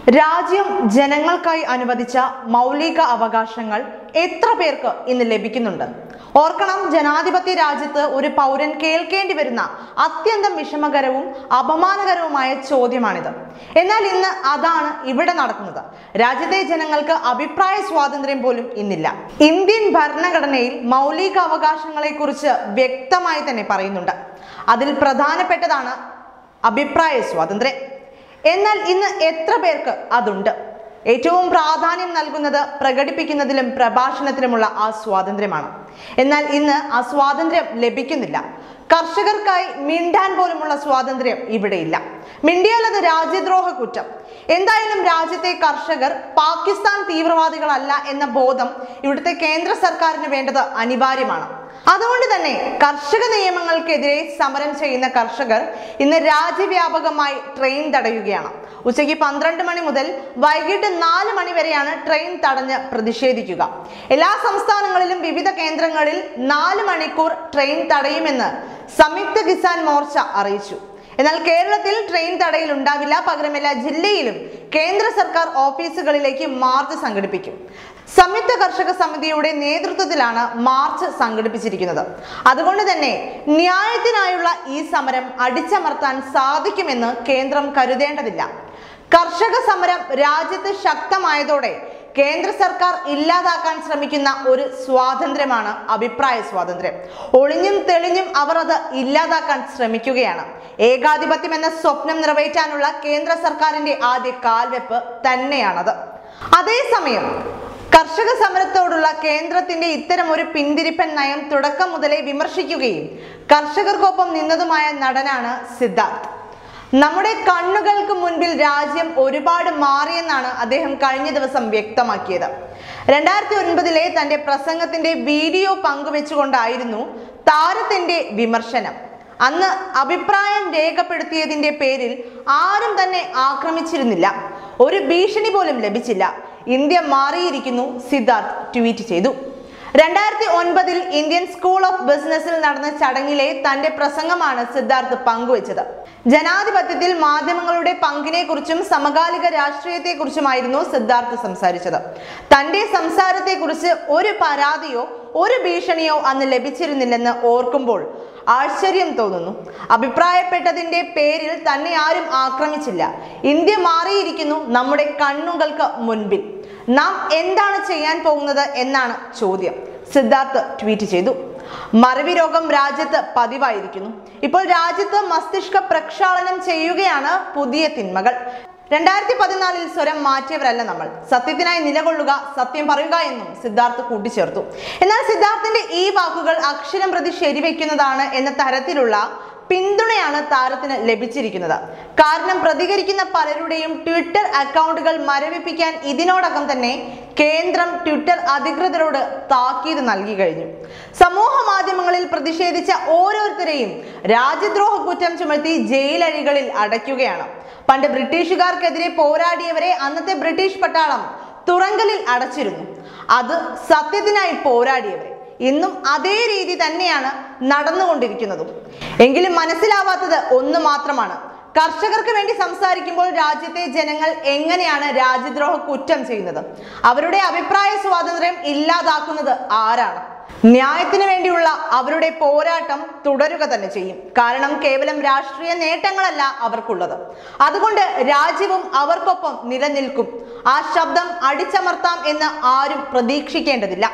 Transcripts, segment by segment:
രാജ്യം ജനങ്ങൾക്കായി അനുവദിച്ച മൗലിക അവകാശങ്ങൾ എത്ര പേർക്ക് ഇന്ന് ലഭിക്കുന്നുണ്ട് ഓർക്കണം ജനാധിപത്യ രാജ്യത്ത് ഒരു പൗരൻ കേൾക്കേണ്ടി വരുന്ന അത്യന്തം വിഷമകരവും അപമാനകരവുമായ ചോദ്യമാണിത് എന്നാൽ ഇന്ന് അതാണ് ഇവിടെ നടക്കുന്നത് രാജ്യത്തെ ജനങ്ങൾക്ക് അഭിപ്രായ സ്വാതന്ത്ര്യം പോലും ഇന്നില്ല ഇന്ത്യൻ ഭരണഘടനയിൽ മൗലിക അവകാശങ്ങളെ കുറിച്ച് വ്യക്തമായി തന്നെ പറയുന്നുണ്ട് അതിൽ പ്രധാനപ്പെട്ടതാണ് അഭിപ്രായ സ്വാതന്ത്ര്യം എന്നാൽ ഇന്ന് എത്ര പേർക്ക് അതുണ്ട് ഏറ്റവും പ്രാധാന്യം നൽകുന്നത് പ്രകടിപ്പിക്കുന്നതിലും പ്രഭാഷണത്തിലുമുള്ള ആ സ്വാതന്ത്ര്യമാണ് എന്നാൽ ഇന്ന് ആ സ്വാതന്ത്ര്യം ലഭിക്കുന്നില്ല കർഷകർക്കായി മിണ്ടാൻ പോലുമുള്ള സ്വാതന്ത്ര്യം ഇവിടെയില്ല മിണ്ടിയാൽ അത് രാജ്യദ്രോഹ കുറ്റം എന്തായാലും രാജ്യത്തെ കർഷകർ പാകിസ്ഥാൻ തീവ്രവാദികളല്ല എന്ന ബോധം ഇവിടുത്തെ കേന്ദ്ര സർക്കാരിന് വേണ്ടത് അനിവാര്യമാണ് അതുകൊണ്ട് തന്നെ കർഷക നിയമങ്ങൾക്കെതിരെ സമരം ചെയ്യുന്ന കർഷകർ ഇന്ന് രാജ്യവ്യാപകമായി ട്രെയിൻ തടയുകയാണ് ഉച്ചയ്ക്ക് പന്ത്രണ്ട് മണി മുതൽ വൈകിട്ട് നാല് മണി വരെയാണ് ട്രെയിൻ തടഞ്ഞ് പ്രതിഷേധിക്കുക എല്ലാ സംസ്ഥാനങ്ങളിലും വിവിധ കേന്ദ്രങ്ങളിൽ നാല് മണിക്കൂർ ട്രെയിൻ തടയുമെന്ന് സംയുക്ത കിസാൻ മോർച്ച അറിയിച്ചു എന്നാൽ കേരളത്തിൽ ട്രെയിൻ തടയിൽ ഉണ്ടാവില്ല പകരം എല്ലാ ജില്ലയിലും കേന്ദ്ര സർക്കാർ ഓഫീസുകളിലേക്ക് മാർച്ച് സംഘടിപ്പിക്കും സംയുക്ത കർഷക സമിതിയുടെ നേതൃത്വത്തിലാണ് മാർച്ച് സംഘടിപ്പിച്ചിരിക്കുന്നത് അതുകൊണ്ട് തന്നെ ന്യായത്തിനായുള്ള ഈ സമരം അടിച്ചമർത്താൻ സാധിക്കുമെന്ന് കേന്ദ്രം കരുതേണ്ടതില്ല കർഷക സമരം രാജ്യത്ത് ശക്തമായതോടെ കേന്ദ്ര സർക്കാർ ഇല്ലാതാക്കാൻ ശ്രമിക്കുന്ന ഒരു സ്വാതന്ത്ര്യമാണ് അഭിപ്രായ സ്വാതന്ത്ര്യം ഒളിഞ്ഞും തെളിഞ്ഞും അവർ അത് ഇല്ലാതാക്കാൻ ശ്രമിക്കുകയാണ് ഏകാധിപത്യം എന്ന സ്വപ്നം നിറവേറ്റാനുള്ള കേന്ദ്ര സർക്കാരിന്റെ ആദ്യ കാൽവെപ്പ് തന്നെയാണത് അതേസമയം കർഷക സമരത്തോടുള്ള കേന്ദ്രത്തിന്റെ ഇത്തരം ഒരു പിന്തിരിപ്പൻ നയം തുടക്കം മുതലേ വിമർശിക്കുകയും കർഷകർക്കൊപ്പം നിന്നതുമായ നടനാണ് സിദ്ധാർത്ഥ് നമ്മുടെ കണ്ണുകൾക്ക് മുൻപിൽ രാജ്യം ഒരുപാട് മാറിയെന്നാണ് അദ്ദേഹം കഴിഞ്ഞ ദിവസം വ്യക്തമാക്കിയത് രണ്ടായിരത്തി ഒൻപതിലെ തന്റെ പ്രസംഗത്തിന്റെ വീഡിയോ പങ്കുവെച്ചുകൊണ്ടായിരുന്നു താരത്തിന്റെ വിമർശനം അന്ന് അഭിപ്രായം രേഖപ്പെടുത്തിയതിന്റെ പേരിൽ ആരും തന്നെ ആക്രമിച്ചിരുന്നില്ല ഒരു ഭീഷണി പോലും ലഭിച്ചില്ല ഇന്ത്യ മാറിയിരിക്കുന്നു സിദ്ധാർത്ഥ് ട്വീറ്റ് ചെയ്തു രണ്ടായിരത്തി ഒൻപതിൽ ഇന്ത്യൻ സ്കൂൾ ഓഫ് ബിസിനസ്സിൽ നടന്ന ചടങ്ങിലെ തന്റെ പ്രസംഗമാണ് സിദ്ധാർത്ഥ് പങ്കുവച്ചത് ജനാധിപത്യത്തിൽ മാധ്യമങ്ങളുടെ പങ്കിനെ കുറിച്ചും സമകാലിക രാഷ്ട്രീയത്തെ കുറിച്ചുമായിരുന്നു സിദ്ധാർത്ഥ് സംസാരിച്ചത് തന്റെ സംസാരത്തെക്കുറിച്ച് ഒരു പരാതിയോ ഒരു ഭീഷണിയോ അന്ന് ലഭിച്ചിരുന്നില്ലെന്ന് ഓർക്കുമ്പോൾ ആശ്ചര്യം തോന്നുന്നു അഭിപ്രായപ്പെട്ടതിന്റെ പേരിൽ തന്നെ ആരും ആക്രമിച്ചില്ല ഇന്ത്യ മാറിയിരിക്കുന്നു നമ്മുടെ കണ്ണുകൾക്ക് മുൻപിൽ നാം എന്താണ് ചെയ്യാൻ പോകുന്നത് എന്നാണ് ചോദ്യം സിദ്ധാർത്ഥ് ട്വീറ്റ് ചെയ്തു മറവി രോഗം രാജ്യത്ത് പതിവായിരിക്കുന്നു ഇപ്പോൾ രാജ്യത്ത് മസ്തിഷ്ക പ്രക്ഷാളനം ചെയ്യുകയാണ് പുതിയ തിന്മകൾ രണ്ടായിരത്തി പതിനാലിൽ സ്വരം മാറ്റിയവരല്ല നമ്മൾ സത്യത്തിനായി നിലകൊള്ളുക സത്യം പറയുക എന്നും സിദ്ധാർത്ഥ് കൂട്ടിച്ചേർത്തു എന്നാൽ സിദ്ധാർത്ഥിന്റെ ഈ വാക്കുകൾ അക്ഷരം പ്രതി ശരിവെക്കുന്നതാണ് എന്ന തരത്തിലുള്ള പിന്തുണയാണ് താരത്തിന് ലഭിച്ചിരിക്കുന്നത് കാരണം പ്രതികരിക്കുന്ന പലരുടെയും ട്വിറ്റർ അക്കൗണ്ടുകൾ മരവിപ്പിക്കാൻ ഇതിനോടകം തന്നെ കേന്ദ്രം ട്വിറ്റർ അധികൃതരോട് താക്കീത് നൽകി കഴിഞ്ഞു സമൂഹ മാധ്യമങ്ങളിൽ പ്രതിഷേധിച്ച ഓരോരുത്തരെയും രാജ്യദ്രോഹ കുറ്റം ചുമത്തി ജയിലഴികളിൽ അടയ്ക്കുകയാണ് പണ്ട് ബ്രിട്ടീഷുകാർക്കെതിരെ പോരാടിയവരെ അന്നത്തെ ബ്രിട്ടീഷ് പട്ടാളം തുറങ്കലിൽ അടച്ചിരുന്നു അത് സത്യത്തിനായി പോരാടിയവരെ ഇന്നും അതേ രീതി തന്നെയാണ് നടന്നുകൊണ്ടിരിക്കുന്നതും എങ്കിലും മനസ്സിലാവാത്തത് ഒന്ന് മാത്രമാണ് കർഷകർക്ക് വേണ്ടി സംസാരിക്കുമ്പോൾ രാജ്യത്തെ ജനങ്ങൾ എങ്ങനെയാണ് രാജ്യദ്രോഹ കുറ്റം ചെയ്യുന്നത് അവരുടെ അഭിപ്രായ സ്വാതന്ത്ര്യം ഇല്ലാതാക്കുന്നത് ആരാണ് ന്യായത്തിന് വേണ്ടിയുള്ള അവരുടെ പോരാട്ടം തുടരുക തന്നെ ചെയ്യും കാരണം കേവലം രാഷ്ട്രീയ നേട്ടങ്ങളല്ല അവർക്കുള്ളത് അതുകൊണ്ട് രാജ്യവും അവർക്കൊപ്പം നിലനിൽക്കും ആ ശബ്ദം അടിച്ചമർത്താം എന്ന് ആരും പ്രതീക്ഷിക്കേണ്ടതില്ല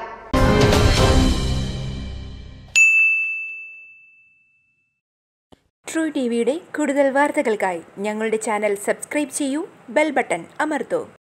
ട്രൂ ടി വിയുടെ കൂടുതൽ വാർത്തകൾക്കായി ഞങ്ങളുടെ ചാനൽ സബ്സ്ക്രൈബ് ചെയ്യൂ ബെൽ ബട്ടൺ അമർത്തൂ